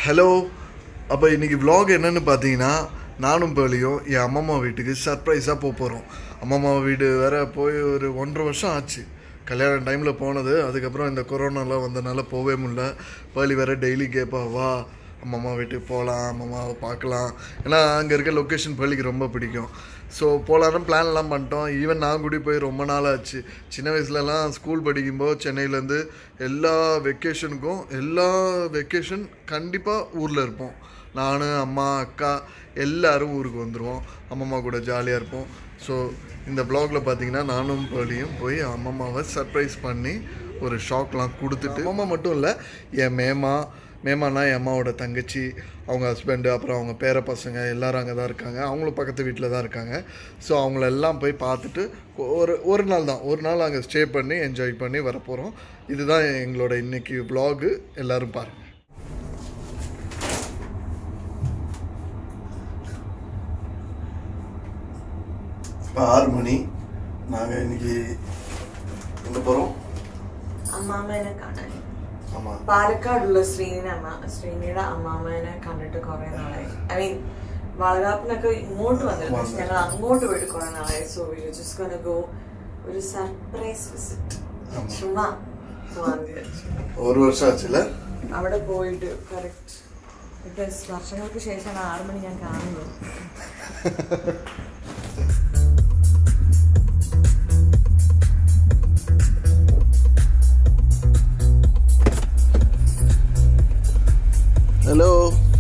Hello அப்போ இன்னைக்கு vlog என்னன்னு பார்த்தீங்கன்னா நானும் பேலியும் என் அம்மம்மா வீட்டுக்கு சர்ப்ரைஸாக போக போகிறோம் அம்மம்மா வீடு வேற போய் ஒரு ஒன்றரை வருஷம் ஆச்சு கல்யாண டைமில் போனது அதுக்கப்புறம் இந்த கொரோனாலாம் வந்தனால போகவே முடியல பேலி வேற டெய்லி கேட்பா வா அம்மம்மா வீட்டுக்கு போகலாம் அம்மம்மாவை பார்க்கலாம் ஏன்னா அங்கே இருக்க லொக்கேஷன் பேலிக்கு ரொம்ப பிடிக்கும் ஸோ போகலான்னு பிளான்லாம் பண்ணிட்டோம் ஈவன் நான் கூடி போய் ரொம்ப நாள் ஆச்சு சின்ன வயசுலலாம் ஸ்கூல் படிக்கும்போது சென்னையிலேருந்து எல்லா வெக்கேஷனுக்கும் எல்லா வெக்கேஷன் கண்டிப்பாக ஊரில் இருப்போம் நான் அம்மா அக்கா எல்லாரும் ஊருக்கு வந்துடுவோம் அம்மம்மா கூட ஜாலியாக இருப்போம் ஸோ இந்த ப்ளாகில் பார்த்தீங்கன்னா நானும் பேலியும் போய் அம்மம்மாவை சர்ப்ரைஸ் பண்ணி ஒரு ஷாக்லாம் கொடுத்துட்டு அம்மம்மா மட்டும் இல்லை என் மேமா மேமானா என் அம்மாவோட தங்கச்சி அவங்க ஹஸ்பண்டு அப்புறம் அவங்க பேர பசங்க எல்லாரும் அங்கே தான் இருக்காங்க அவங்களும் பக்கத்து வீட்டில் தான் இருக்காங்க ஸோ அவங்களெல்லாம் போய் பார்த்துட்டு ஒரு ஒரு நாள் தான் ஒரு நாள் அங்கே ஸ்டே பண்ணி என்ஜாய் பண்ணி வரப்போகிறோம் இதுதான் எங்களோட இன்னைக்கு vlog எல்லாரும் பாருங்கள் இப்போ ஆறு மணி நாங்கள் இன்னைக்கு எங்கே പോகிறோം അമ്മാമ്മേനെ കാണാൻ ஆமாம் പാലക്കാടുള്ള ശ്രീനിയുടെ അമ്മ ശ്രീനിയുടെ അമ്മാമ്മേനെ കണ്ടിട്ട് കുറെ നാളായി ഐ മീൻ വളകാപ്പിനൊക്കെ ഇങ്ങോട്ട് വന്നിരുന്നു പക്ഷെ ഞങ്ങൾ അങ്ങോട്ട് പോയിട്ട് കുറെ നാളായി so we just gonna go ഒരു സർപ്രൈസ് വിസിറ്റ് ചുമ്മാ പോവാൻ വിചാരിച്ചു ഒരു വർഷം ആச்சுல അവിടെ പോയിട്ട് കറക്റ്റ് ബിക്കോസ് വർഷങ്ങൾക്ക് ശേഷമാണ് ആറ് മണി ഞാൻ കാണുന്നത് ഹലോ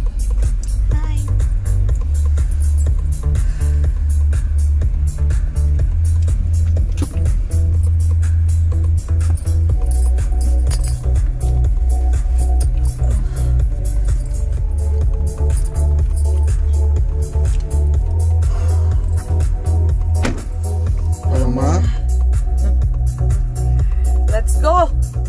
അമ്മ ലെറ്റ്സ് ഗോ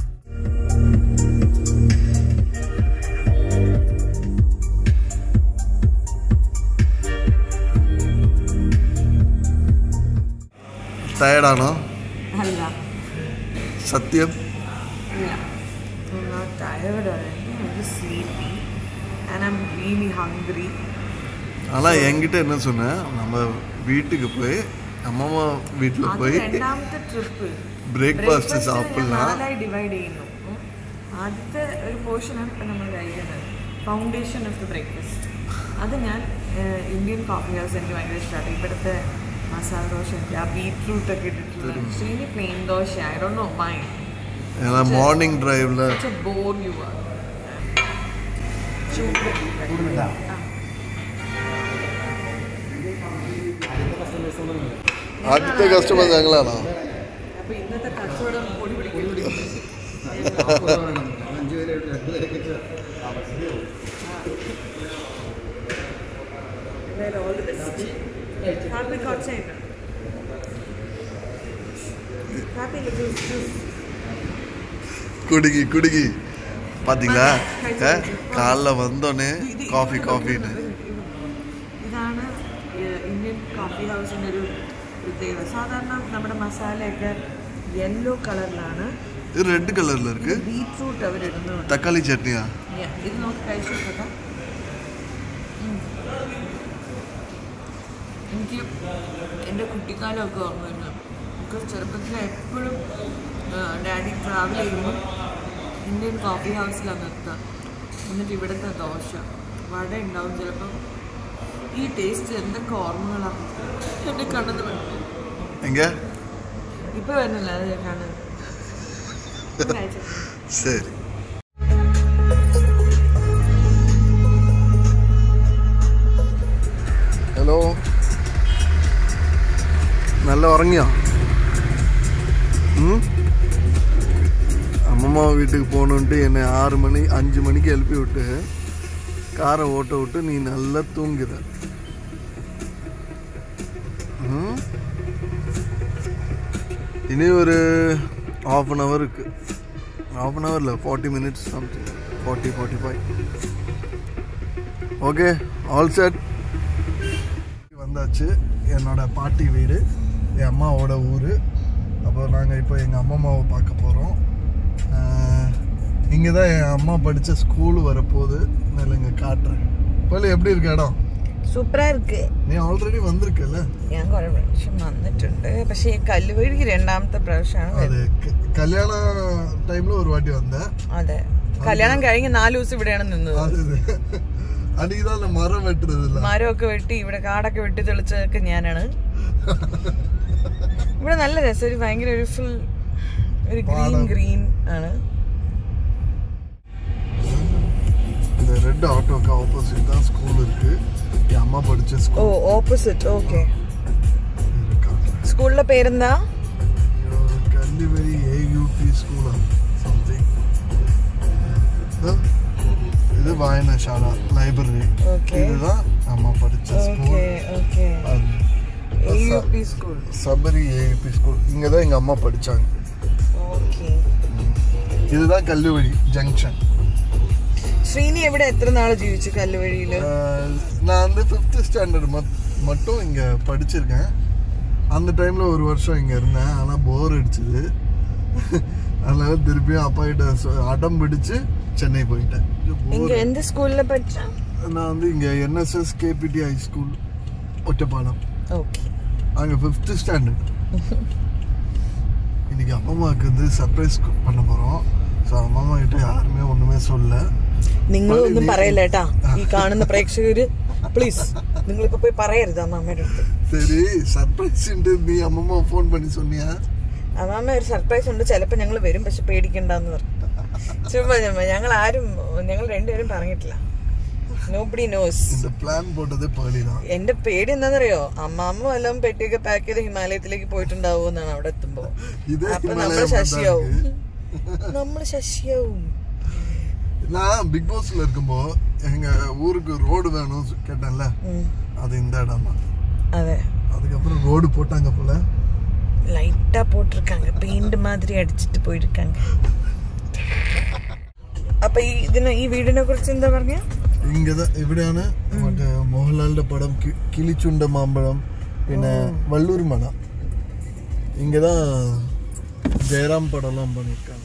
ടയർഡാണോ അല്ല സത്യം Yeah. I'm not tired or anything. I'm just sleepy. And I'm really hungry. ஆனால் என்கிட்ட என்ன சொன்னேன் நம்ம வீட்டுக்கு போய் அம்மாமா வீட்டில் അത് പോയി രണ്ടാമത്തെ ട്രിപ്പ് ബ്രേക്ക്ഫാസ്റ്റ് സാപ്പിടலாம் നാലായി ഡിവൈഡ് ചെയ്യുന്നു ഉം. ആദ്യത്തെ ഒരു പോർഷനാണ് ഇപ്പം നമ്മൾ കഴിക്കുന്നത് ഫൗണ്ടേഷൻ ഓഫ് ദ ബ്രേക്ക്ഫാസ്റ്റ് അത് ഞാൻ ഇന്ത്യൻ കോഫി ഹൗസ് എനിക്ക് ഭയങ്കര ഇഷ്ടമാണ് ഇവിടുത്തെ മസാല ദോശ എനിക്ക് ആ ബീറ്റ്റൂട്ട് ഒക്കെ ഇട്ടിട്ടുള്ള Srini plain dosa I don't know my ஏன்னா மார்னிங் டிரைவில் Such a bore you are. ചൂട് ആ. ആദ്യത്തെ കസ്റ്റമർ ഞങ്ങളാണോ അപ്പൊ ഇന്നത്തെ കച്ചവടം പൊടി പിടിക്കും എന്തായാലും all the best. Happy കുറച്ചായിട്ട് ഹാപ്പി ജ്യൂസ് ജ്യൂസ് குடுகி குடுகி பார்த்தீங்களா ஏ காலைல வந்தோடனே காஃபி காஃபின்னு ഇതാണ് ഏഹ്, ഇന്ത്യൻ കോഫി ഹൗസിൻ്റെ ഒരു പ്രത്യേകത സാധാരണ നമ്മുടെ മസാലയൊക്കെ യെല്ലോ കളറിലാണ് இது ரெட் கலரில் இருக்கு ബീറ്റ്റൂട്ട് അവരിടുന്നുണ്ട് தக்காளி சட்னியா Yeah, ഇത് നോക്കി കഴിച്ചു നോക്കട്ടെ ഉം. എനിക്ക് എൻ്റെ കുട്ടിക്കാലമൊക്കെ ഓർമ്മ വരുന്നു ബിക്കോസ് ചെറുപ്പത്തിൽ എപ്പോഴും ഡാഡി ട്രാവൽ ചെയ്യുമ്പോൾ ഇന്ത്യൻ കോഫി ഹൗസിലാണ് നിർത്തുക എന്നിട്ട് ഇവിടുത്തെ ദോശ വട ഉണ്ടാവും ചിലപ്പം ഈ ടേസ്റ്റ് എന്തൊക്കെ ഓർമ്മകളാണ് എൻ്റെ കണ്ണത് எங்க ഇപ്പം വരുന്നില്ല അത് കണ്ണത് കഴിച്ചു சரி ഹലോ നല്ല ഉറങ്ങിയോ ഉം? அம்மம்மா வீட்டுக்கு போகணுன்ட்டு என்னை ஆறு மணி அஞ்சு மணிக்கு எழுப்பி விட்டு காரை ஓட்ட விட்டு நீ நல்லா தூங்குற ம்? இனி ஒரு ஆஃப் அன் ஹவர் இருக்கு ஆஃப் அன் ஹவர் இல்லை forty minutes something forty forty five okay all set வந்தாச்சு என்னோட பாட்டி வீடு என் அம்மாவோட ஊர் அப்போ நாங்கள் இப்போ எங்கள் அம்மம்மாவை பார்க்க போகிறோம் இங்கே தான் என் அம்மா படித்த ஸ்கூல் வரப்போகுது அதில் இங்கே காட்டுறேன் பள்ளி எப்படி இருக்கு இடம் സൂപ്പറാ ഇருக்கு നീ ഓൾറെഡി വന്നിരിക്കല്ലേ ഞാൻ കുറെ പ്രാവശ്യം വന്നിട്ടുണ്ട് പക്ഷെ ഈ കല്ലുവഴി രണ്ടാമത്തെ പ്രാവശ്യമാണ് വരുന്നത്. അത് ക- കല്യാണ ടൈമിൽ ഒരു വാട്ടി വന്നേ അതെ കല്യാണം കഴിഞ്ഞ് നാല് ദിവസം ഇവിടെയാണ് നിന്നത് அது இது. அன்னைக்கு தான் அந்த மரம் வெட்டுறது இல்ல മരമൊക്കെ വെട്ടി ഇവിടെ കാടൊക്കെ വെട്ടി തെളിച്ചതൊക്കെ ഞാനാണ് ഇവിടെ നല്ല രസം ഒരു ഭയങ്കര ഒരു ഫുൾ ഒരു ഗ്രീൻ ഗ്രീൻ ആണ് இந்த ரெட் ஆட்டோக்கு ஆப்போசிட் தான் ஸ்கூல் இருக்கு என் அம்மா படிச்ச ഓ ஸ்கூல் ഓപ്പോസിറ്റ് ഓക്കെ இருக்காங்க സ്കൂളിലെ പേരെന്താ കല്ലുവരി എ യു പി സ്കൂളാ സംതിങ് ഇത് വായനശാല ലൈബ്രറി Okay. இதுதான் அம்மா படிச்ச school okay okay school Sabari AUP school இங்கே தான் எங்கள் அம்மா படித்தாங்க ഓക്കെ இதுதான் கல்லுவழி ஜங்ஷன் ശ്രീനി എവിടെ എത്ര നാള് ജീവിച്ചു കല്ലുവഴിയില് நான் வந்து ஃபிஃப்த் ஸ்டாண்டர்ட் மட்டும் இங்கே படிச்சிருக்கேன் அந்த டைமில் ஒரு வருஷம் இங்கே இருந்தேன் ஆனால் போர் அடிச்சுது அதனால திருப்பியும் அப்பா கிட்ட சொ- அடம் பிடிச்சு சென்னை போயிட்டேன் ഇങ്ക എന്ത് സ്കൂളിലെ പഠിച്ച நான் வந்து இங்கே NSS KPT high school Ottapalam okay அங்கே ஃபிஃப்த் ஸ்டாண்டர்ட் இன்னைக்கு அப்பா அம்மாவுக்கு வந்து சர்ப்ரைஸ் பண்ண போகிறோம் ஸோ அம்மா அம்மா கிட்ட யாருமே ஒன்றுமே சொல்லல നിങ്ങൾ ഒന്നും പറയല്ല കേട്ടാ ഈ കാണുന്ന പ്രേക്ഷകര് പ്ലീസ് നിങ്ങളിപ്പോ പോയി പറയരുത് അമ്മാമ്മയുടെ അടുത്ത് சரி சர்ப்ரைஸ்ன்ட்டு நீ அம்மம்மா ஃபோன் பண்ணி சொன்னியா അമ്മാമ്മ ഒരു സർപ്രൈസ് ഉണ്ട് ചിലപ്പോ ഞങ്ങൾ വരും പക്ഷെ പേടിക്കണ്ടെന്ന് പറഞ്ഞു ചുമ്മാ ചുമ്മാ ഞങ്ങൾ ആരും ഞങ്ങൾ രണ്ടുപേരും പറഞ്ഞിട്ടില്ല നോബഡി നോസ് இந்த பிளான் போட்டதே பேர்லி தான் എന്റെ പേടി എന്താണെന്നറിയോ അമ്മാമ്മ വല്ലതും പെട്ടിയൊക്കെ പാക്ക് ചെയ്ത് ഹിമാലയത്തിലേക്ക് പോയിട്ടുണ്ടാവും എന്നാണ് അവിടെ എത്തുമ്പോ இதே അപ്പൊ ஹிமாலயா നമ്മള് மாதிரி தான் ശശിയാവും இருக்கு. നമ്മള് ശശിയാവും நான் பிக் பாஸ்ல இருக்கும்போ எங்க ஊருக்கு ரோடு வேணும் கேட்டேன்ல ഉം. அது இந்த இடம் தான் അതെ அதுக்கப்புறம் ரோடு போட்டாங்க போல லைட்டா போட்டிருக்காங்க பெயிண்ட் மாதிரி அடிச்சிட்டு போயிருக்காங்க അപ്പൊ ഈ ഇതിന് ഈ വീടിനെ കുറിച്ച് എന്താ പറഞ്ഞ ഇങ്ങதான் ഇവിടെയാണ് മറ്റേ മോഹൻലാലിന്റെ പടം കി- കിളിച്ചുണ്ട മാമ്പഴം പിന്നെ വള്ളൂർ മല இங்கதான் ஜெயராம் படம்லாம் பண்ணியிருக்காங்க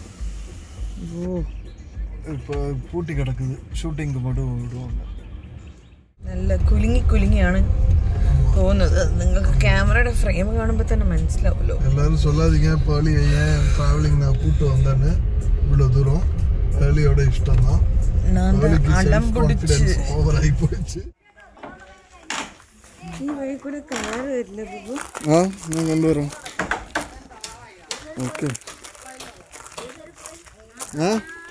இப்போ பூட்டி கிடக்குது ஷூட்டிங்க்கு மட்டும் விடுவாங்க നല്ല കുലുങ്ങി കുലുങ്ങിയാണ് പോകുന്നത് നിങ്ങൾക്ക് ക്യാമറയുടെ ഫ്രെയിം കാണുമ്പോൾ തന്നെ മനസ്സിലാവുമല്ലോ எல்லாரும் சொல்லாதீங்க பேர்லி ஏன் டிராவலிங் நான் கூப்பிட்டு வந்தேன்னு இவ்வளோ தூரம் பேர்லியோட இஷ்டம் தான் நான் பேர்லிக்கு അടം செல்ஃப் പിടിച്ച് கான்ஃபிடன்ஸ் ஓவர் ஆகி போயிடுச்சு ഈ വഴി കൂടെ കാറ് വരില്ല ബുബു ആ ഞാൻ കൊണ്ടുവരാം ഓക്കെ ആ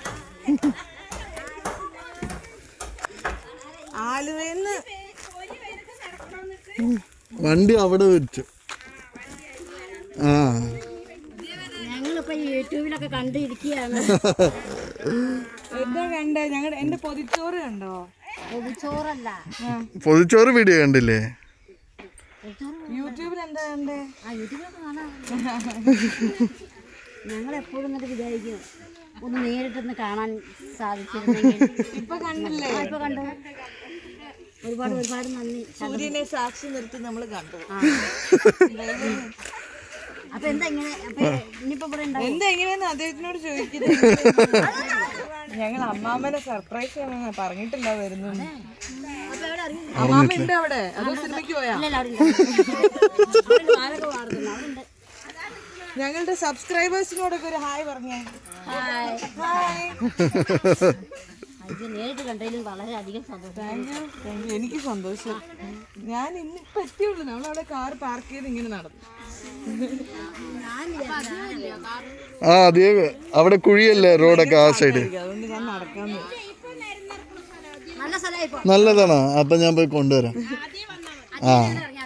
ആലുവന്ന് വണ്ടി അവിടെ വെച്ചു ആ ഞങ്ങളിപ്പോ യൂട്യൂബിലൊക്കെ കണ്ടിരിക്കുകയാണ് എന്താ കണ്ടേ ഞങ്ങളുടെ എന്റെ പൊതിച്ചോറ് കണ്ടോ ചോറല്ല പൊതിച്ചോറ് വീഡിയോ കണ്ടില്ലേ യൂട്യൂബിൽ എന്താ കണ്ടേ ആ യൂട്യൂബിലൊക്കെ കാണാം ഞങ്ങൾ എപ്പോഴും എന്നിട്ട് വിചാരിക്കും ഒന്ന് നേരിട്ടൊന്ന് കാണാൻ സാധിച്ചിരുന്നെങ്കിൽ ഇപ്പൊ കണ്ടില്ലേ ആ, ഇപ്പൊ കണ്ടു ഒരുപാട് ഒരുപാട് നന്ദി സൂര്യനെ സാക്ഷി നിർത്തി നമ്മൾ കണ്ടു ആ. അപ്പൊ എന്താ ഇങ്ങനെ അപ്പൊ ഇനിയിപ്പോ ഇവിടെ ഉണ്ടാവും എന്താ എങ്ങനെയാന്ന് അദ്ദേഹത്തിനോട് ചോദിക്കുന്നത് ഞങ്ങൾ അമ്മാമ്മനെ സർപ്രൈസ് ചെയ്യാമെന്ന് പറഞ്ഞിട്ടില്ല വരുന്നു അപ്പൊ എവിടെ അറിയില്ല അമ്മാമ്മ ഉണ്ട് അവിടെ അതോ സിനിമയ്ക്ക് പോയാ ഇല്ലല്ലോ അറിയില്ല അവരുടെ വാലൊക്കെ വാർത്തുന്നു അവിടെ ഞങ്ങളുടെ സബ്സ്ക്രൈബേഴ്സിനോടൊക്കെ ഒരു ഹായ് പറഞ്ഞേ ഹായ് ഹായ് ഇത് നേരിട്ട് കണ്ടതിൽ വളരെയധികം സന്തോഷം താങ്ക് യു താങ്ക് യു എനിക്ക് സന്തോഷം ഞാൻ ഇന്നിപ്പോ എത്തിയുള്ളൂ നമ്മളവിടെ കാർ പാർക്ക് ചെയ്ത് ഇങ്ങനെ നടന്നു ആ അതേ അവിടെ കുഴിയല്ലേ റോഡൊക്കെ ആ സൈഡ് അതുകൊണ്ട് ഞാൻ നടക്കാൻ പോയി. നല്ല സ്ഥലമായി ഇപ്പൊ നല്ലതാണോ അപ്പൊ ഞാൻ പോയി കൊണ്ടുവരാം ആ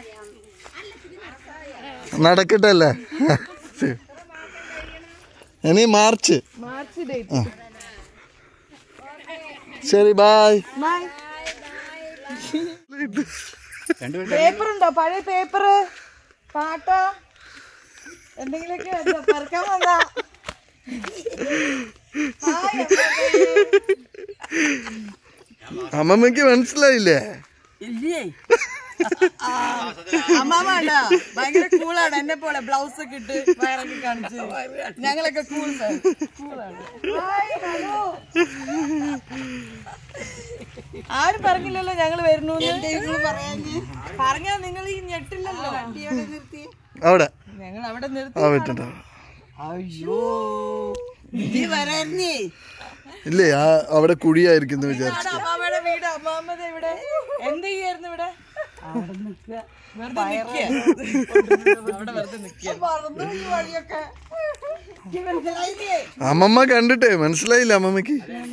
നടക്കട്ടെ അല്ലേ ശരി. ഇനി മാർച്ച് മാർച്ച് ഡേറ്റ് ശരി ബായ് ബൈ പേപ്പർ ഉണ്ടോ പഴയ പേപ്പർ പാട്ടോ എന്തെങ്കിലുമൊക്കെ ഉണ്ടോ? പറക്കാൻ വന്നാ ഹായ് അമ്മമ്മക്ക് മനസ്സിലായില്ലേ ഇല്ലേ അമ്മാമ ഉണ്ടോ ഭയങ്കര കൂളാണ് എന്നെ പോലെ ബ്ലൗസ് ഒക്കെ ഇട്ട് വയറൊക്കെ കാണിച്ച് ഞങ്ങളൊക്കെ കൂൾ കൂളാണ് ഹായ് ഹലോ ആരും പറഞ്ഞില്ലല്ലോ ഞങ്ങൾ വരുന്നു പറഞ്ഞാ നിങ്ങൾ ഈ ഞെട്ടില്ലല്ലോ അവിടെ ഞങ്ങൾ അവിടെ നിർത്തി ആ വിട്ടിട്ടോ അയ്യോ നീ വരാഞ്ഞേ ഇല്ലേ ആ അവിടെ കുഴിയായിരിക്കും എന്ന് വിചാരിച്ചു അമ്മാമ്മയുടെ വീട് അമ്മാമ്മയുടെ ഇവിടെ എന്ത് ചെയ്യായിരുന്നു ഇവിടെ അവിടെ നിൽക്കുക വെറുതെ നിക്കുക അവിടെ വെറുതെ നിക്കുക മറന്നു ഈ വഴിയൊക്കെ എനിക്ക് മനസ്സിലായില്ലേ അമ്മമ്മ കണ്ടിട്ടേ മനസ്സിലായില്ല അമ്മമ്മക്ക്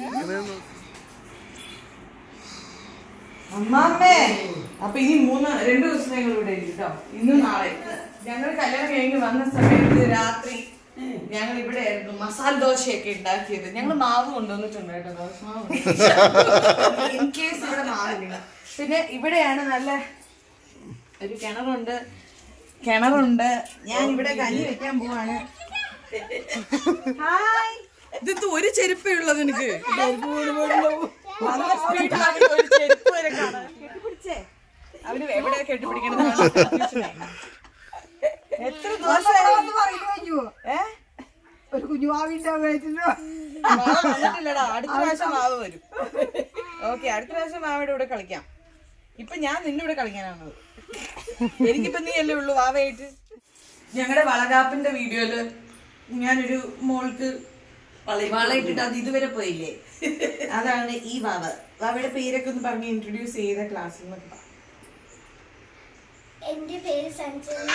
അമ്മാമ്മേ അപ്പൊ ഇനി മൂന്ന് രണ്ടു ദിവസം ഞങ്ങൾ ഇവിടെ ഇരിക്കും കേട്ടോ ഇന്നും നാളെ ഞങ്ങൾ കല്യാണം കഴിഞ്ഞ് വന്ന സമയത്ത് രാത്രി ഞങ്ങൾ ഇവിടെ ആയിരുന്നു മസാല ദോശയൊക്കെ ഉണ്ടാക്കിയത് ഞങ്ങൾ മാവ് കൊണ്ടുവന്നിട്ടുണ്ട് കേട്ടോ ദോശ മാവ് ഇൻ കേസ് ഇവിടെ മാവില്ല പിന്നെ ഇവിടെയാണ് നല്ല ഒരു കിണറുണ്ട് കിണറുണ്ട് ഞാൻ ഇവിടെ കഞ്ഞി വെക്കാൻ പോവാണ് ഹായ് ഇതെന്ത് ഒരു ചെരുപ്പേ ഉള്ളത് എനിക്ക് നല്ല സ്പീഡിലാണ് ഒരു ചെരുപ്പ് വരെ കാണാൻ. കെട്ടിപ്പിടിച്ചേ. അവന് എവിടെ കെട്ടിപ്പിടിക്കണത് എത്ര ദിവസമായി ഏ? ഒരു കുഞ്ഞുമാവിന്റെ വീട്ടിലോ മാവ് വന്നിട്ടില്ലടാ അടുത്ത പ്രാവശ്യം മാവ് വരും ഓക്കെ അടുത്ത പ്രാവശ്യം മാവിടെ ഇവിടെ കളിക്കാം ഇപ്പൊ ഞാൻ നിന്റെ ഇവിടെ കളിക്കാനാണ് എനിക്കിപ്പോ നീ അല്ലേ ഉള്ളൂ വാവയായിട്ട് ഞങ്ങളുടെ വളകാപ്പിന്റെ വീഡിയോയില് ഞാനൊരു മോൾക്ക് വളയിട്ടിട്ട് അത് ഇതുവരെ പോയില്ലേ അതാണ് ഈ വാവ വാവയുടെ പേരൊക്കെ ഒന്ന് പറഞ്ഞ് ഇൻട്രൊഡ്യൂസ് ചെയ്ത ക്ലാസ്സിൽ നിന്നൊക്കെ പറ. എന്റെ പേര് സഞ്ജന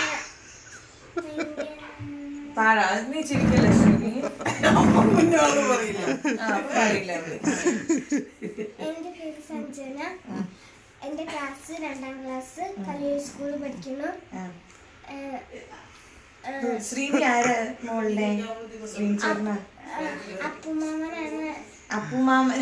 താഴെ അത് നീ ചിരിക്കല്ലേ ശ്രീനി? അമ്മ പറയില്ല ആ, പറയില്ല അവള്. എന്റെ പേര് സഞ്ജന എന്റെ ക്ലാസ് രണ്ടാം ക്ലാസ് കല്ലൂർ സ്കൂളിൽ പഠിക്കുന്നു ആ. ഏഹ്, ശ്രീനി ആരാ മോളുടെ ശ്രീനി ചേട്ടനാ അപ്പുമാമനാണ് അപ്പുമാമൻ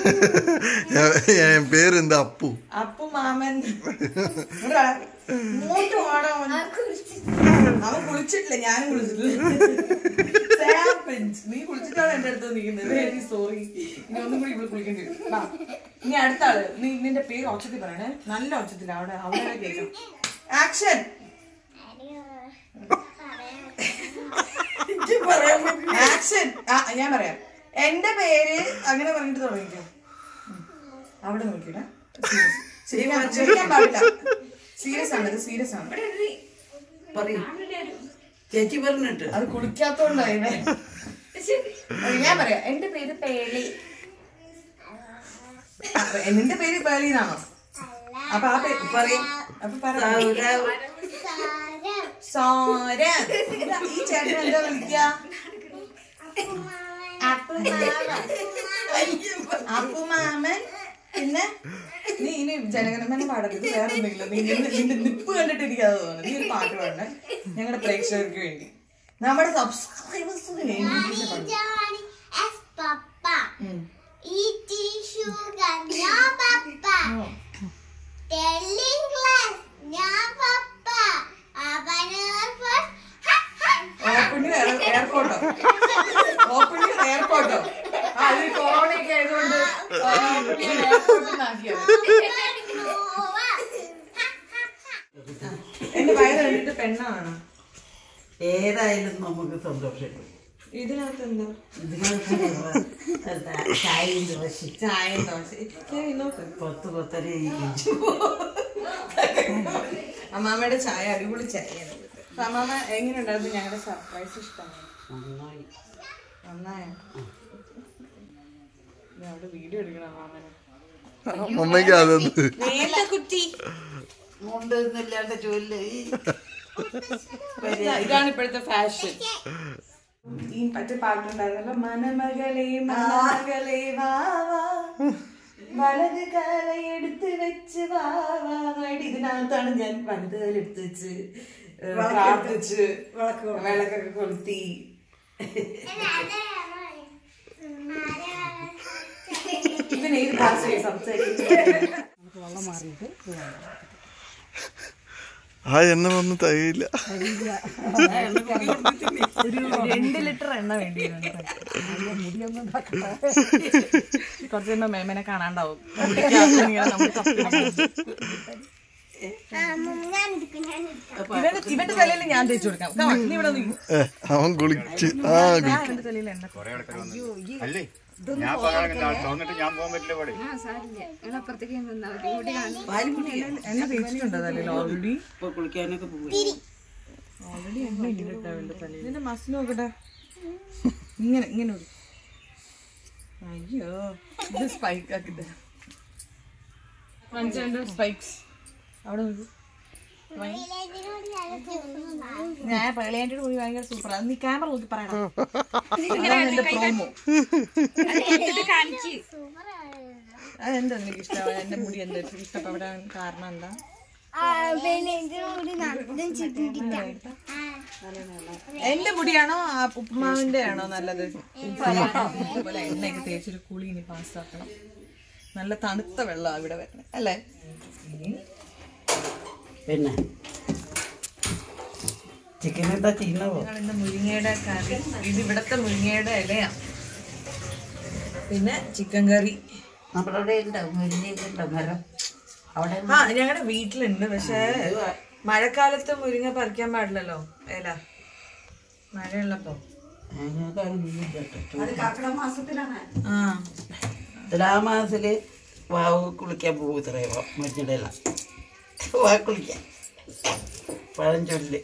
എൻ പേരെന്താ അപ്പു അപ്പുമാമൻ ഇവിടെ ഇങ്ങോട്ട് വാടാ മോനെ. അവൻ കുളിച്ചിട്ടില്ല ഞാനും കുളിച്ചിട്ടില്ല Happens. നീ കുളിച്ചിട്ടാണ് എന്റെ അടുത്ത് നിൽക്കുന്നത് വെരി സോറി ഇനി ഒന്നും കൂടി ഇവിടെ കുളിക്കേണ്ടി വരും വാ. ഇനി അടുത്ത ആള് നീ നിന്റെ പേര് ഒച്ചത്തിൽ പറയണേ നല്ല ഒച്ചത്തിൽ അവിടെ അവിടെ കേൾക്കാം ആക്ഷൻ ആക്ഷൻ ആ ഞാൻ പറയാം എന്റെ പേര് അങ്ങനെ പറഞ്ഞിട്ട് തുടങ്ങിക്കോ ഉം. അവിടെ നോക്കിയിട ചെയ്യാൻ പാടില്ല സീരിയസ് ആണ് ഇത് സീരിയസ് ആണ് പറയും ചേച്ചി പറഞ്ഞിട്ട് അത് കുളിക്കാത്തോണ്ടായി ഞാൻ പറയാം എന്റെ പേര് പേളി അപ്പൊ നിന്റെ പേര് പേളി എന്നാണോ അപ്പൊ ആ പേര് പറയും അപ്പൊ പറ സോര ഇതാ, ഈ ചേട്ടൻ എന്താ വിളിക്ക അപ്പുമാമൻ പിന്നെ നീ ഇനി ജനഗണമന പാടരുത് വേറെ ഒന്നുമില്ല നീ നിന്റെ നിന്റെ നിപ്പ് കണ്ടിട്ട് എനിക്ക് അത് തോന്നുന്നു നീ ഒരു പാട്ട് പാടണേ ഞങ്ങളുടെ പ്രേക്ഷകർക്ക് വേണ്ടി നമ്മുടെ സബ്സ്ക്രൈബേഴ്സിന് വേണ്ടി please പാടണം. Johnny S. Papa. ഉം. Eating sugar, no papa. Telling class, no papa. Abanar first, ha ha. Opening എയർപോർട്ടോ ഓപ്പണിംഗ് എയർപോർട്ടോ ആ അത് കൊറോണ ഒക്കെ ആയതുകൊണ്ട് ഓപ്പണിംഗ് എയർപോർട്ടിനാക്കിയത് Nova. Ha ha ha. എന്റെ വയറ് കണ്ടിട്ട് പെണ്ണാണ് ഏതായാലും നമുക്ക് സന്തോഷം ഇതിനകത്ത് എന്താ ചായയും ദോശ ചായ ദോശ ശരി, നോക്ക്. പത്ത് പത്തര അമ്മാമ്മയുടെ ചായ അടിപൊളി ചായയാണ് അപ്പൊ അമ്മാമ്മ എങ്ങനെയുണ്ടായിരുന്നു ഞങ്ങളുടെ സർപ്രൈസ് ഇഷ്ടമാണ് നന്നായി നന്നായോ ദേ അവിടെ വീഡിയോ എടുക്കണം അമ്മാമ്മനെ അമ്മയ്ക്ക് അതൊന്ന് വേണ്ട കുട്ടി മുണ്ടൊന്നുമില്ലാണ്ട് ജോലി ഇതാ- ഇതാണ് ഇപ്പോഴത്തെ ഫാഷൻ ഈ മറ്റേ പാട്ടുണ്ടായിരുന്നല്ലോ മനമകളെ മനമകളെ വാ വാ വലത് കാല എടുത്ത് വെച്ച് വാ വാ വാടി. ഇതിനകത്താണ് ഞാൻ വലത് കാലം എടുത്ത് വെച്ച് ഏ, പ്രാർത്ഥിച്ച് വിളക്കൊക്കെ കൊളുത്തി ഇവൻ ഏത് ഭാഷയായി സംസാരിക്കുന്നത് ആ എണ്ണ ഒന്നും തികയില്ല ഒരു രണ്ട് ലിറ്റർ എണ്ണ വേണ്ടി വരും കുറച്ച് കഴിയുമ്പോ മേമനെ കാണാണ്ടാവും മുടിക്കകത്ത് ഇങ്ങനെ നമ്മള് കപ്പി ആ, ഞാൻ എടുക്കും ഞാൻ എടുക്കാം ഇവന്റെ ഇവന്റെ തലയിൽ ഞാൻ തേച്ചു കൊടുക്കാം Come on, നീ ഇവിടെ നിൽക്കും ഏ, അവൻ കുളിച്ച് ആ കുളി ഞാൻ ഇവന്റെ തലയിൽ എണ്ണ ഞാൻ പറയാൻ തോന്നിട്ട് ഞാൻ പോകാൻ പറ്റില്ല പാടി എണ്ണ തേച്ചിട്ടുണ്ടോ തലയിൽ ഓൾറെഡി ഇപ്പൊ കുളിക്കാനൊക്കെ പോകും ഓൾറെഡി എണ്ണ ഇട്ടിട്ടാ അവളുടെ തലയിൽ ഇതിന്റെ മസിൽ നോക്കട്ടെ ഇങ്ങനെ ഇങ്ങനെ ഒരു അയ്യോ ഇത് സ്പൈക്ക് ആക്കിട്ട് മനസ്സിലുണ്ട് സ്പൈക്സ് അവിടെ നോക്കൂ ഞാൻ പള്ളിയാൻ്റെ കൂടി ഭയങ്കര സൂപ്പർ നീ ക്യാമറ നോക്കി പറയണം അതാണ് എന്റെ പ്രോമോ അതെന്താ നിനക്ക് ഇഷ്ടമാവാൻ എന്റെ മുടി എന്താ ഇഷ്ടപ്പെടാൻ കാരണം എന്താ എന്റെ മുടിയാണോ ആ ഉപ്പുമാവിന്റെ ആണോ നല്ലത് അതുപോലെ എണ്ണയൊക്കെ തേച്ചൊരു കുളി ഇനി പാസ്സാക്കണം നല്ല തണുത്ത വെള്ളം ഇവിടെ വരണം അല്ലേ പിന്നെ ചിക്കൻ എന്താ ചെയ്യുന്നവോ ഞങ്ങൾ ഇന്ന് മുരിങ്ങയുടെ കറി ഇത് ഇവിടത്തെ മുരിങ്ങയുടെ ഇലയാ പിന്നെ ചിക്കൻ കറി നമ്മുടെ അവിടെ ഉണ്ടാവും മുരിങ്ങയൊക്കെ ഉണ്ടാവും മരം അവിടെ ആ ഞങ്ങളുടെ വീട്ടിലുണ്ട് പക്ഷേ മഴക്കാലത്ത് മുരിങ്ങ പറിക്കാൻ പാടില്ലല്ലോ ഇല മഴയുള്ളപ്പോ ആ തുലാമാസത്തില് വാവ് കുളിക്കാൻ പോകും ഇത്രയോ മരിച്ചിടല വാ കുളിക്കാൻ പഴഞ്ചൊല്ല്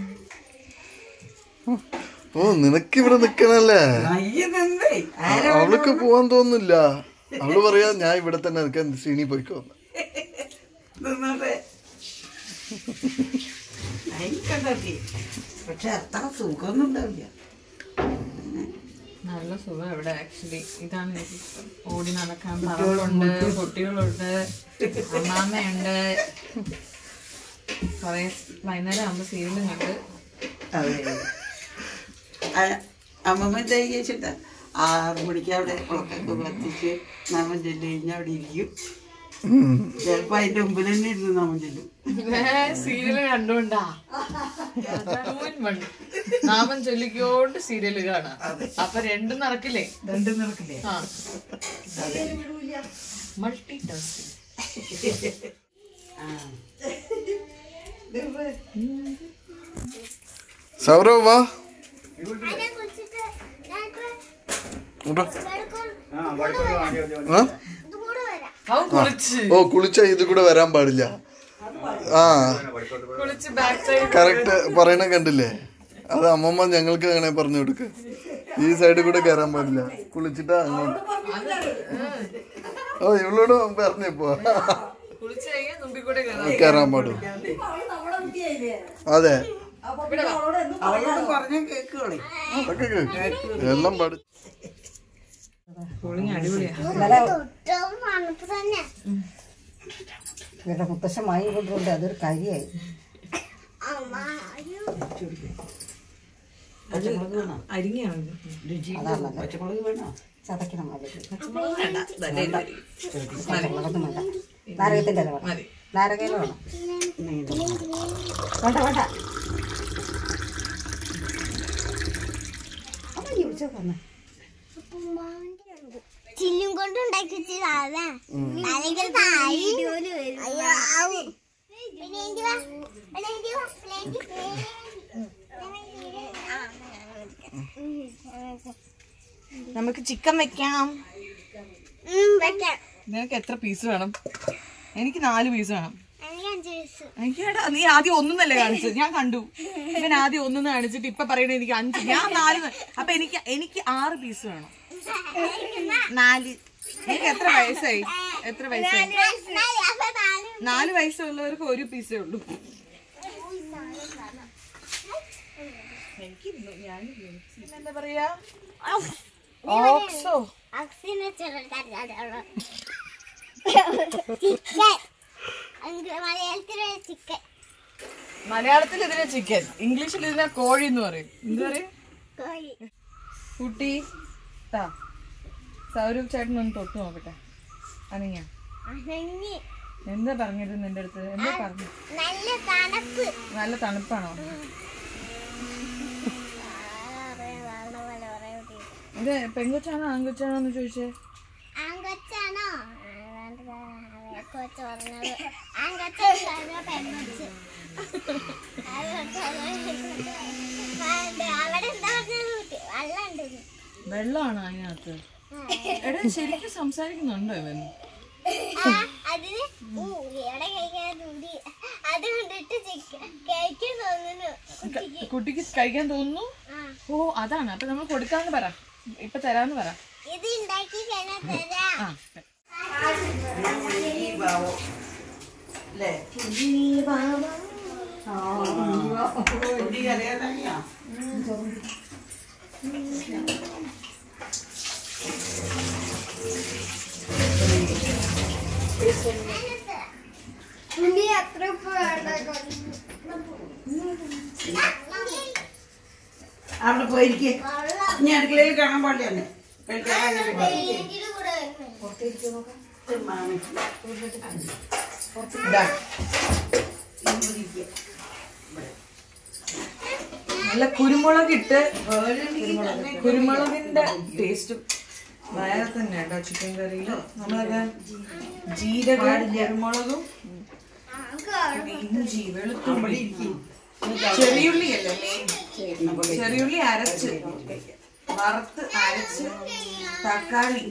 ഓ നിനക്ക് ഇവിടെ നിക്കണല്ലേ അയ്യ നിന്നേ അവൾക്ക് പോവാൻ തോന്നുന്നില്ല അവള് പറയാ ഞാൻ ഇവിടെ തന്നെ നിൽക്കാൻ ശ്രീനി പോയിക്കോ നിന്നോട്ടെ എനിക്കുണ്ടാക്കി പക്ഷെ അത്ര സുഖമൊന്നും ഉണ്ടാവില്ല നല്ല സുഖം ഇവിടെ ആക്ച്വലി ഇതാണ് എനിക്ക് ഇഷ്ടം ഓടി നടക്കാൻ പറമ്പുണ്ട് കുട്ടികളുണ്ട് അമ്മാമ്മയുണ്ട് കൊറേ വൈകുന്നേരം ആകുമ്പോ സീരിയലും കണ്ട് അതെ അമ്മമ്മ എന്താ ചോദിച്ചിട്ടാ ആറ് മണിക്ക് അവിടെ ഉളക്കൊക്കെ കത്തിച്ച് നാമം ചെല്ലു കഴിഞ്ഞാൽ അവിടെ ഇരിക്കും ചിലപ്പോ അതിന്റെ മുമ്പിൽ തന്നെ ഇരുന്ന് നാമം ചെല്ലും സീരിയല് കണ്ടുകൊണ്ടാ നാമം ചൊല്ലിക്കോണ്ട് സീരിയല് കാണാം അപ്പൊ രണ്ടും നടക്കില്ലേ രണ്ടും നടക്കില്ലേ ആ മൾട്ടി ടാസ്കിങ് സൗരവ് വാ അതിനെ കുറിച്ചിട്ട് ഞങ്ങൾക്ക് ഇങ്ങോട്ട്. ആ വഴിക്കോട്ട് വാങ്ങി ആ? ഇതും കൂടെ വരാം അവൻ കുളിച്ച് ഓ കുളിച്ച ഇത് കൂടെ വരാൻ പാടില്ല ആ കുളിച്ച് ബാക്ക് സൈഡ് കറക്റ്റ് പറയണ കണ്ടില്ലേ അത് അമ്മമ്മ ഞങ്ങൾക്ക് അങ്ങനെ പറഞ്ഞു കൊടുക്ക് ഈ സൈഡിൽ കൂടെ കയറാൻ പാടില്ല കുളിച്ചിട്ടാ അങ്ങോട്ട് ഓ ഇവളോട് പറഞ്ഞപ്പോ കുളിച്ച് കഴിഞ്ഞാൽ മുമ്പിൽ കൂടെ കയറാം കയറാൻ പാടും അതെ അവളോട് പറഞ്ഞ കേക്കുകളെ അതൊക്കെ കേക്ക്. എല്ലാം പാടി കുളിങ്ങ അടിപൊളിയാ തൊട്ടവും തണുപ്പ് തന്നെ ഇവരുടെ മുത്തശ്ശൻ വാങ്ങി കൊണ്ടുകൊണ്ട് അതൊരു കാര്യമായി അമ്മ അയ്യോ പച്ചമുളക് വേണോ അരിങ്ങയാണ് രുചി പച്ചമുളക് വേണോ ചതക്കണം അത് മതി മുളകൊന്നും വേണ്ട നാരകത്തിൻ്റെ ഇല വേണം മതി നാരകയില വേണം വേണ്ട വേണ്ട അപ്പൊ ഈ ഉച്ചക്ക് വന്നേ ചില്ലും കൊണ്ട് ഉണ്ടാക്കി വെച്ചതാ അല്ലെങ്കിൽ വീഡിയോയില് വരും പിന്നെ എന്ത് വാ? പിന്നെ എന്ത് വാ? പിന്നെ എന്ത് വാ? നമുക്ക് ചിക്കൻ വെക്കാം ഉം, വെക്കാം. നിനക്ക് എത്ര പീസ് വേണം എനിക്ക് നാല് പീസ് വേണം എനിക്ക് അഞ്ച് വയസ്സ് അയ്യടാ നീ ആദ്യം ഒന്നല്ലേ കാണിച്ചത് ഞാൻ കണ്ടു ഇവൻ ആദ്യം ഒന്നെന്ന് കാണിച്ചിട്ട് ഇപ്പൊ പറയണ എനിക്ക് അഞ്ച് ഞാൻ നാല് ന്ന്. അപ്പൊ എനിക്ക് എനിക്ക് ആറ് പീസ് വേണം നാല് എനിക്ക് എത്ര വയസ്സായി എത്ര വയസ്സായി നാല്, അപ്പൊ നാല് നാല് വയസ്സുള്ളവർക്ക് ഒരു പീസേ ഉള്ളൂ എനിക്ക് ഞാൻ എന്താ പറയാ ഓക്സോ അക്സിനെ ചെറുതായിട്ടുള്ള ചിക്കൻ മലയാളത്തിലെ ചിക്കൻ മലയാളത്തിൽ ഇതിനെ ചിക്കൻ ഇംഗ്ലീഷിൽ ഇതിനെ കോഴി എന്ന് പറയും എന്ത് പറയും കോഴി കുട്ടി താ സൗരവ് ചേട്ടൻ ഒന്ന് തൊട്ട് നോക്കട്ടെ അനങ്ങിയ അനങ്ങി എന്താ പറഞ്ഞത് നിന്റെ അടുത്ത് എന്താ പറഞ്ഞു നല്ല തണുപ്പ് നല്ല തണുപ്പാണോ ഇത് പെങ്കൊച്ചാണോ ആൺകൊച്ചാണോ എന്ന് ചോദിച്ചേ ആങ്കൊച്ചാണോ കൊച്ചു പറഞ്ഞത് ആങ്കൊച്ചാണോ പെൺകൊച്ച് അവിടെ എന്താ പറഞ്ഞത് വെള്ളം ഉണ്ട് വെള്ളമാണോ അതിനകത്ത് എടാ ശരിക്കും സംസാരിക്കുന്നുണ്ടോ ഇവൻ ആ, അതിന് ഊ, ഇവിടെ കഴിക്കാൻ ഊരി. അത് കണ്ടിട്ട് ചിക്കൻ കഴിക്കാൻ തോന്നുന്നു കുട്ടിക്ക്. കുട്ടിക്ക് കഴിക്കാൻ തോന്നുന്നു ആ. ഓ അതാണ് അപ്പൊ നമ്മൾ കൊടുക്കാന്ന് പറ ഇപ്പൊ തരാന്ന് പറ ഇത് ഉണ്ടാക്കി കഴിഞ്ഞാൽ തരാം ആ അല്ലേ കുട്ടി അറിയാതറിയാ ഇനി അത്ര വേണ്ട അവിടെ പോയിരിക്കേ ഇനി അടുക്കളയിൽ കാണാൻ പാടില്ല കഴിക്കാൻ മാമി ഇതാ. നല്ല കുരുമുളക് ഇട്ട് കുരുമുളകിന്റെ ടേസ്റ്റും വേറെ തന്നെ കേട്ടോ ചിക്കൻ കറിയില് നമ്മളത് ജീരകം കുരുമുളകും പിന്നെ ഇഞ്ചി വെളുത്തുള്ളി ചെറിയുള്ളി അല്ലേ മെയിൻ ചെറിയുള്ളി അരച്ച് വറുത്ത് അരച്ച് തക്കാളി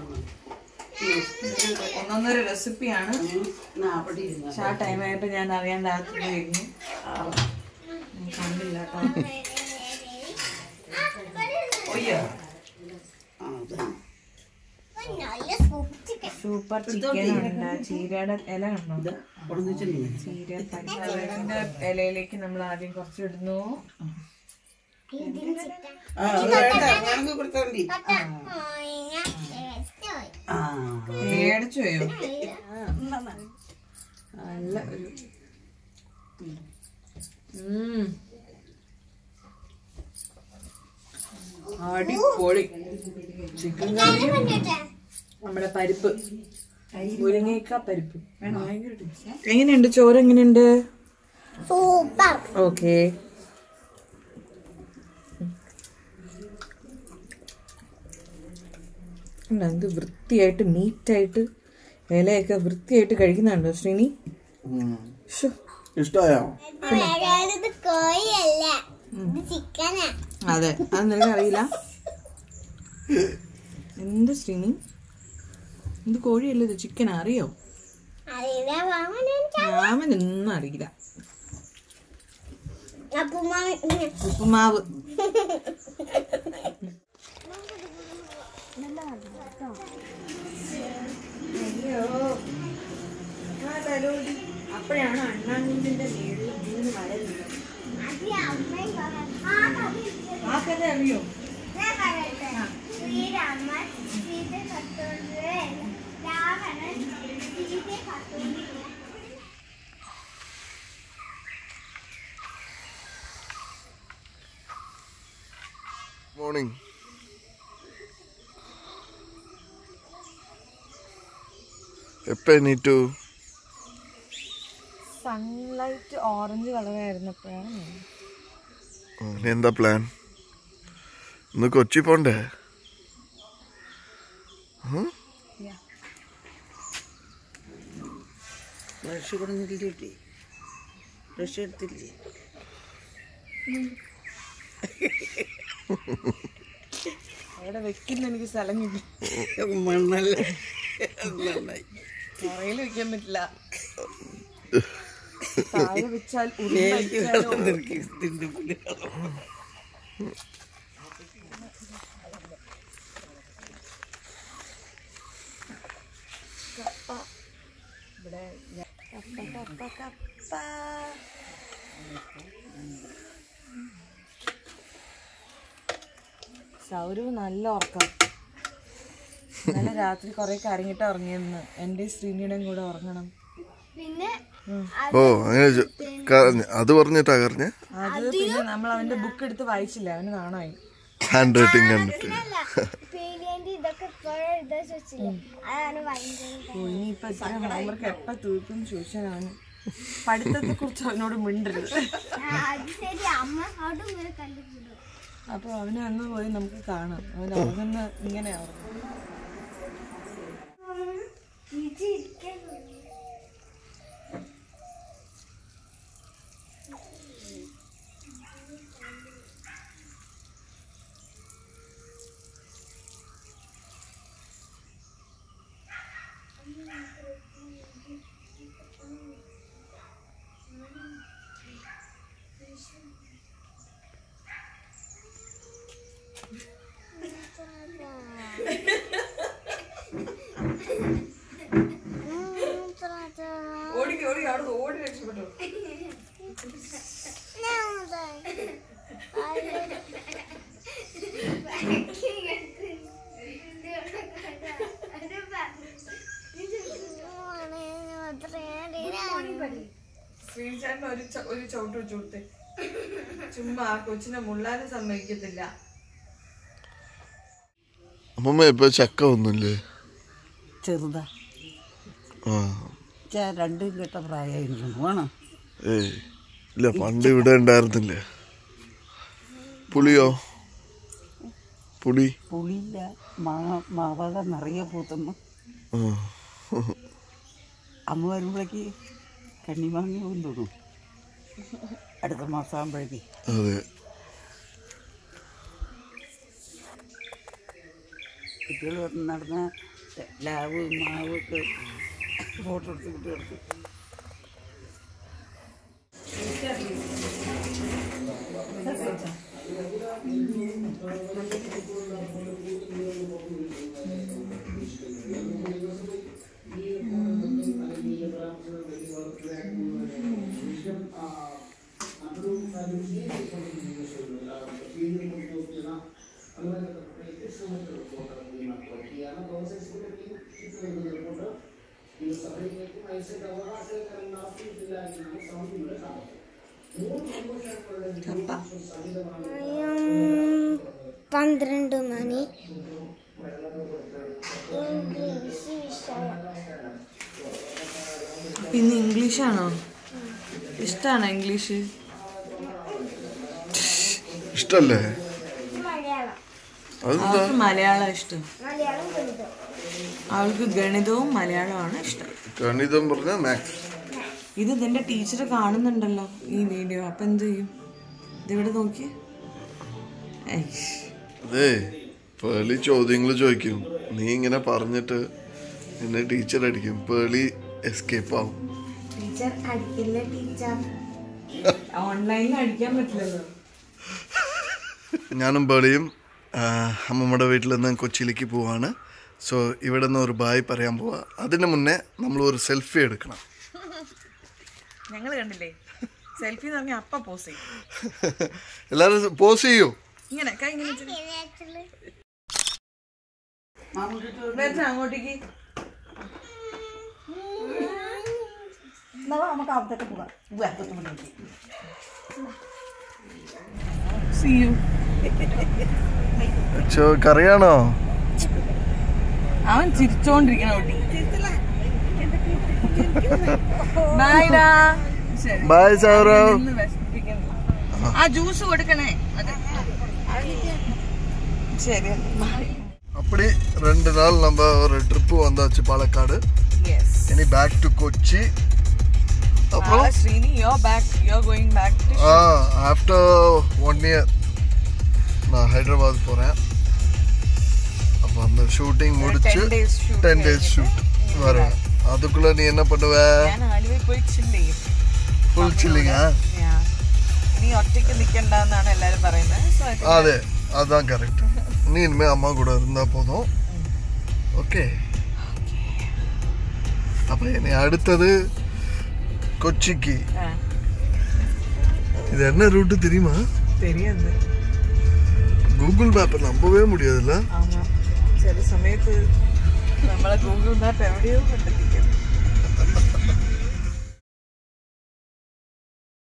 ഒന്നൊന്നര റെസിപ്പിയാണ് എന്നാ അവിടെ ഇരുന്നോ. പക്ഷെ ആ ടൈം ആയപ്പോ ഞാൻ അറിയാണ്ട് അകത്ത് പോയിരുന്നു ഞാൻ കണ്ടില്ല കേട്ടോ ഒയ്യോ. ആ, അതാണ്. നല്ല സൂപ്പ് ചിക്കൻ സൂപ്പർ ചിക്കൻ ഉണ്ട് ചീരയുടെ ഇല കണ്ടോ ഇത് അവിടെ വെച്ചില്ലേ? ചീര പച്ചവെളിന്റെ ഇലയിലേക്ക് നമ്മൾ ആദ്യം കുറച്ച് ഇടുന്നു ആ, അത് വേണ്ട. വേണമെങ്കിൽ കൊടുത്താൽ മതി. ആ. മേടിച്ചു പോയോ നല്ല ഒരു ഉം. അടിപൊളി ചിക്കൻ കറിയും നമ്മുടെ പരിപ്പ് മുരിങ്ങയ്ക്ക പരിപ്പ് എങ്ങനെയുണ്ട് ചോറ് എങ്ങനെയുണ്ട് സൂപ്പർ ഓക്കെ എന്ത് വൃത്തിയായിട്ട് നീറ്റായിട്ട് ഇലയൊക്കെ വൃത്തിയായിട്ട് കഴിക്കുന്നുണ്ടോ ശ്രീനി ശ്ശോ. ഇഷ്ടമായോ ഇത് കോഴിയല്ല ഇത് ചിക്കനാ അതെ അത് നിനക്ക് അറിയില്ല എന്ത് ശ്രീനി ഇത് കോഴിയല്ല ഇത് ചിക്കൻ അറിയോ അറിയില്ല വാങ്ങാൻ എനിക്ക് രാമനൊന്നും അറിയില്ല അപ്പുമാവ് ഉപ്പുമാവ് അപ്പോഴാണ് അണ്ണാഞ്ഞിന്റെ മേളിൽ മൂന്ന് മരരുന്നത് അത് അമ്മയും പറയാം. ആ കഥ ആ കഥ അറിയോ ഞാൻ പറയട്ടെ ശ്രീരാമ സീത കത്തോണ്ട് രാവണൻ സീതയെ കത്തോണ്ടില്ല മോർണിംഗ് എപ്പോ എണീറ്റു സൺലൈറ്റ് ഓറഞ്ച് കളറായിരുന്നപ്പോഴാണ് ആ, ഇനി എന്താ പ്ലാൻ ഇന്ന് കൊച്ചി പോണ്ടേ ബ്രഷ് കൊടുത്തില്ലേ ബ്രഷ് എടുത്തില്ലേ അവിടെ വെക്കുന്ന എനിക്ക് സ്ഥലം കിട്ടി മണ്ണല്ല നന്നായി തറയിൽ വെക്കാൻ പറ്റില്ല താഴെ വെച്ചാൽ എനിക്ക് വെള്ളം നിറക്കി തിണ്ട് പുള്ളി വെള്ളം. സൗരവ് നല്ല ഉറക്കം ഇന്നലെ രാത്രി കുറെ കരങ്ങിട്ട് ഉറങ്ങിയെന്ന് എന്റെ ശ്രീനിയുടെയും കൂടെ ഉറങ്ങണം പിന്നെ ഓ അങ്ങനെ ചോ- കരഞ്ഞ്. അത് പറഞ്ഞിട്ടാ കറിഞ്ഞ അത് പിന്നെ നമ്മൾ അവന്റെ ബുക്ക് എടുത്ത് വായിച്ചില്ല അവന് കാണായി ഹാൻഡ് റൈറ്റിംഗ് കണ്ടിട്ട് പേടിയേണ്ടി ഇതൊക്കെ ഇപ്പോഴും എഴുതാ വെച്ചില്ല അതാണ് ഭയങ്കര ഓ, ഇനിയിപ്പൊ ഇത്ര ഹോംവർക്ക് എപ്പ തീർക്കും ചോദിച്ചാൽ അവന് പഠിത്തത്തെ കുറിച്ച് അവനോട് മിണ്ടരുത് ആ, അത് ശരി അമ്മ അവിടെ ഇങ്ങനെ കണ്ടുപിടും അപ്പൊ അവനെ അന്ന് പോയി നമുക്ക് കാണാം അവൻ ഉറങ്ങുന്ന ഇങ്ങനെ ഉറങ്ങും ഇത് ഇരിക്കാൻ ഓടി അവിടെ ഓടി രക്ഷപ്പെട്ടു ശ്രീചാരൻ ഒരു ച- ഒരു ചവിട്ട് വെച്ച് കൊടുത്തേ ചുമ്മാ ആ കൊച്ചിനെ മുള്ളാനും സമ്മതിക്കത്തില്ല അമ്മമ്മ ഇപ്പൊ ചക്ക ഒന്നുമില്ലേ ചെറുതാ ആ ചാ രണ്ടും കെട്ട പ്രായമായിരുന്നു വേണം ഏയ് ഇല്ല പണ്ട് ഇവിടെ ഉണ്ടായിരുന്നില്ലേ പുളിയോ പുളി പുളിയില്ല മാങ്ങ മാവാക നിറയെ പൂത്തുന്നു ആ. അമ്മ വരുമ്പോഴേക്ക് കണ്ണിമാങ്ങ തോന്നും അടുത്ത മാസം ആകുമ്പോഴേക്ക് അതെ കുട്ടികൾ നടന്ന ലാവ് മാവ് ഒക്കെ ഫോട്ടോ എടുത്ത് കുട്ടികൾക്ക് പന്ത്രണ്ട് മണി ഇംഗ്ലീഷ് വിഷയം പിന്നെ ഇംഗ്ലീഷാണോ ഇഷ്ടമാണോ ഇംഗ്ലീഷ് ഇഷ്ടല്ലേ മലയാളം അതെന്താ അവൾക്ക് മലയാളം ഇഷ്ടം മലയാളം ഗണിതം അവൾക്ക് ഗണിതവും മലയാളമാണ് ഇഷ്ടം ഗണിതം പറഞ്ഞ മാത്സ് ഇത് ഇതിന്റെ ടീച്ചർ കാണുന്നുണ്ടല്ലോ ഈ വീഡിയോ അപ്പൊ എന്ത് ചെയ്യും ഇതിവിടെ നോക്കി അതെ പേളി ചോദ്യങ്ങൾ ചോദിക്കും നീ ഇങ്ങനെ പറഞ്ഞിട്ട് എന്നെ ടീച്ചർ അടിക്കും പേളി എസ്കേപ്പ് ആവും ടീച്ചർ അടിക്കില്ല ടീച്ചർ ഓൺലൈനിൽ അടിക്കാൻ പറ്റില്ലല്ലോ ഞാനും പേളിയും ആ, അമ്മമ്മയുടെ വീട്ടിൽ നിന്ന് കൊച്ചിയിലേക്ക് പോവാണ് സോ ഇവിടെ നിന്ന് ഒരു ബായ് പറയാൻ പോവാ അതിന് മുന്നേ നമ്മൾ ഒരു സെൽഫി എടുക്കണം ഞങ്ങൾ കണ്ടില്ലേ സെൽഫി എന്ന് പറഞ്ഞാൽ അപ്പ പോസ് ചെയ്യും എല്ലാവരും പോസ് ചെയ്യൂ ഇങ്ങനെ കൈ ഇങ്ങനെ വെച്ചിട്ട്. വെച്ചാ അങ്ങോട്ടേക്ക് എന്നാ വാ, നമുക്ക് അവിടത്തേക്ക് പോകാം ഇത് അകത്തോട്ട് കൊണ്ടുപോയി. See you. അച്ഛോ കറിയാണോ അവൻ ചിരിച്ചോണ്ടിരിക്കണ കുട്ടി ബൈഡാ ശരി ബായ് സൗരവ് ഇന്ന് വിഷമിപ്പിക്കുന്നു. ആ ജ്യൂസ് കൊടുക്കണേ അതെ ശരി அப்படி ரெண்டு நாள் நம்ம ஒரு ட்ரிப்பு வந்தாச்சு பாலக்காடு യെസ് இனி பேக் டு கொச்சி அப்புறம் Srini yo back yo going back to ஆ ஆஃப்டர் ஒன் இயர் நான் ஹைதராபாத் போகிறேன் அப்போ அந்த ஷூட்டிங் முடிச்சு 10 days shoot ten days shoot வருவேன் அதுக்குள்ளே நீ என்ன பண்ணுவ ഞാൻ ആലുവയിൽ പോയി chill ചെയ്യും ஃபுல் சில்லிங்க Yeah. നീ ഒറ്റയ്ക്ക് നിൽക്കണ്ടെന്നാണ് എല്ലാരും പറയുന്നത് സോ ഐ அதே அதுதான் கரெக்ட் நீ இனிமே அம்மா கூட இருந்தால் போதும் ஓகே அப்போ என்னை அடுத்தது கொச்சிக்கு இது என்ன ரூட்டு தெரியுமா தெரியாது கூகுள் மேப்பை நம்பவே முடியாதுல்ல ആമാ ചില സമയത്ത് നമ്മളെ ഗൂഗിൾ മാപ്പ് എവിടെയോ കണ്ടെത്തി